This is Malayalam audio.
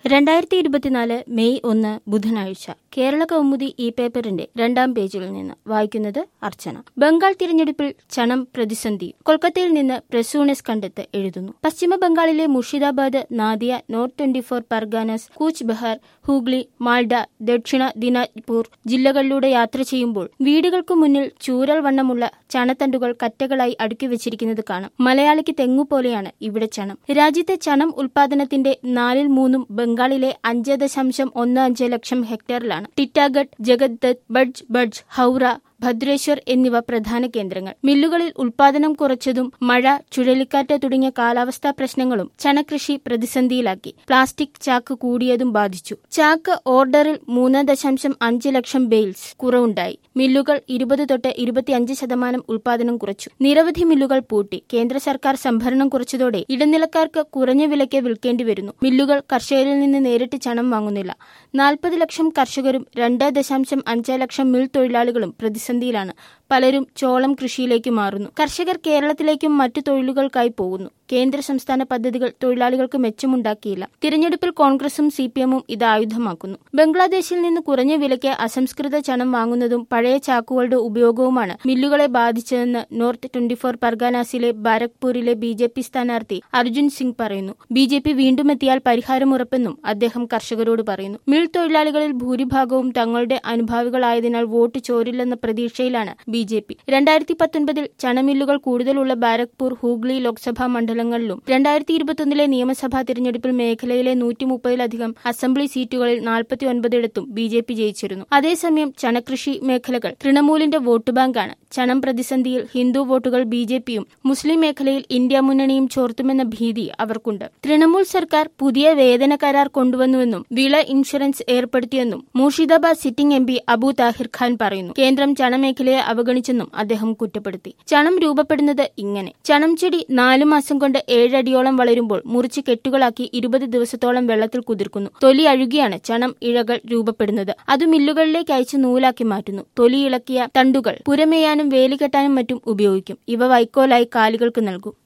രണ്ടായിരത്തി ഇരുപത്തിനാല് മെയ് ഒന്ന് ബുധനാഴ്ച കേരള കൗമുദി ഈ പേപ്പറിന്റെ രണ്ടാം പേജിൽ നിന്ന് വായിക്കുന്നത് അർച്ചന ബംഗാൾ തിരഞ്ഞെടുപ്പിൽ ചണം പ്രതിസന്ധി കൊൽക്കത്തയിൽ നിന്ന് പ്രസൂണസ് കണ്ടെത്ത് എഴുതുന്നു പശ്ചിമ ബംഗാളിലെ Murshidabad Nadia north twenty four Parganas Cooch Behar Hooghly Malda ദക്ഷിണ ദിനാജ്പൂർ ജില്ലകളിലൂടെ യാത്ര ചെയ്യുമ്പോൾ വീടുകൾക്കു മുന്നിൽ ചൂരൽ വണ്ണമുള്ള ചണത്തണ്ടുകൾ കറ്റകളായി അടുക്കി വെച്ചിരിക്കുന്നത് കാണാം മലയാളിക്ക് തെങ്ങു പോലെയാണ് ഇവിടെ ചണം രാജ്യത്തെ ചണം ഉൽപാദനത്തിന്റെ നാലിൽ മൂന്നും ബംഗാളിലെ അഞ്ച് ദശാംശം ഒന്ന് അഞ്ച് ലക്ഷം ഹെക്ടറിലാണ് ടിറ്റാഗഡ് ജഗദ്ദത്ത് ബഡ്ജ് ബഡ്ജ് ഹൌറ ഭദ്രേശ്വർ എന്നിവ പ്രധാന കേന്ദ്രങ്ങൾ മില്ലുകളിൽ ഉൽപാദനം കുറച്ചതും മഴ ചുഴലിക്കാറ്റ് തുടങ്ങിയ കാലാവസ്ഥാ പ്രശ്നങ്ങളും ചണകൃഷി പ്രതിസന്ധിയിലാക്കി പ്ലാസ്റ്റിക് ചാക്ക് കൂടിയതും ബാധിച്ചു ചാക്ക് ഓർഡറിൽ മൂന്ന് ദശാംശം അഞ്ച് ലക്ഷം ബെയിൽസ് കുറവുണ്ടായി മില്ലുകൾ ഇരുപത് തൊട്ട് ഇരുപത്തിയഞ്ച് ശതമാനം ഉൽപാദനം കുറച്ചു നിരവധി മില്ലുകൾ പൂട്ടി കേന്ദ്ര സർക്കാർ സംഭരണം കുറച്ചതോടെ ഇടനിലക്കാർക്ക് കുറഞ്ഞ വിലയ്ക്ക് വിൽക്കേണ്ടി വരുന്നു മില്ലുകൾ കർഷകരിൽ നിന്ന് നേരിട്ട് ചണം വാങ്ങുന്നില്ല നാൽപ്പത് ലക്ഷം കർഷകരും രണ്ട് ദശാംശം അഞ്ച് ലക്ഷം മിൽ തൊഴിലാളികളും പ്രതിസന്ധിയിലാണ് പലരും ചോളം കൃഷിയിലേക്ക് മാറുന്നു കർഷകർ കേരളത്തിലേക്കും മറ്റു തൊഴിലുകൾക്കായി പോകുന്നു കേന്ദ്ര സംസ്ഥാന പദ്ധതികൾ തൊഴിലാളികൾക്ക് മെച്ചമുണ്ടാക്കിയില്ല തിരഞ്ഞെടുപ്പിൽ കോൺഗ്രസും സി പി എമ്മും ഇത് ആയുധമാക്കുന്നു ബംഗ്ലാദേശിൽ നിന്ന് കുറഞ്ഞ വിലയ്ക്ക് അസംസ്കൃത ചണം വാങ്ങുന്നതും പഴയ ചാക്കുകളുടെ ഉപയോഗവുമാണ് മില്ലുകളെ ബാധിച്ചതെന്ന് നോർത്ത് ട്വന്റി ഫോർ പർഗാനാസിലെ ബാരക്പൂരിലെ ബി ജെ പി സ്ഥാനാർത്ഥി അർജുൻ സിംഗ് പറയുന്നു ബി ജെ പി വീണ്ടും എത്തിയാൽ പരിഹാരമുറപ്പെന്നും അദ്ദേഹം കർഷകരോട് പറയുന്നു മിൽ തൊഴിലാളികളിൽ ഭൂരിഭാഗവും തങ്ങളുടെ അനുഭാവികളായതിനാൽ വോട്ട് ചോരില്ലെന്ന പ്രതീക്ഷയിലാണ് ബി ജെ പി രണ്ടായിരത്തി പത്തൊൻപതിൽ ചണമില്ലുകൾ കൂടുതലുള്ള ബാരക്പൂർ ഹൂഗ്ലി ലോക്സഭാ മണ്ഡലങ്ങളിലും രണ്ടായിരത്തി ഇരുപത്തൊന്നിലെ നിയമസഭാ തിരഞ്ഞെടുപ്പിൽ മേഖലയിലെ നൂറ്റി മുപ്പതിലധികം അസംബ്ലി സീറ്റുകളിൽ നാൽപ്പത്തി ഒൻപതിടത്തും ബി ജെ പി ജയിച്ചിരുന്നു അതേസമയം ചണകൃഷി മേഖലകൾ തൃണമൂലിന്റെ വോട്ട് ബാങ്കാണ് ചണം പ്രതിസന്ധിയിൽ ഹിന്ദു വോട്ടുകൾ ബി ജെ പിയും മുസ്ലിം മേഖലയിൽ ഇന്ത്യ മുന്നണിയും ചോർത്തുമെന്ന ഭീതി അവർക്കുണ്ട് തൃണമൂൽ സർക്കാർ പുതിയ വേതന കരാർ കൊണ്ടുവന്നുവെന്നും വിള ഇൻഷുറൻസ് ഏർപ്പെടുത്തിയെന്നും മൂർഷിദാബാദ് sitting M P Abu Tahir Khan പറയുന്നു കേന്ദ്രം ചണമേഖലയെ അവഗണിച്ചെന്നും അദ്ദേഹം കുറ്റപ്പെടുത്തി ചണം രൂപപ്പെടുന്നത് ഇങ്ങനെ ചണം ചെടി നാലു മാസം കൊണ്ട് ഏഴടിയോളം വളരുമ്പോൾ മുറിച്ച് കെട്ടുകളാക്കി ഇരുപത് ദിവസത്തോളം വെള്ളത്തിൽ കുതിർക്കുന്നു തൊലി അഴുകിയാണ് ചണം ഇഴകൾ രൂപപ്പെടുന്നത് അത് മില്ലുകളിലേക്ക് അയച്ച് നൂലാക്കി മാറ്റുന്നു തൊലി ഇളക്കിയ തണ്ടുകൾ പുരമേയാനും വേലി കെട്ടാനും മറ്റും ഉപയോഗിക്കും ഇവ വൈക്കോലായി കാലികൾക്ക് നൽകും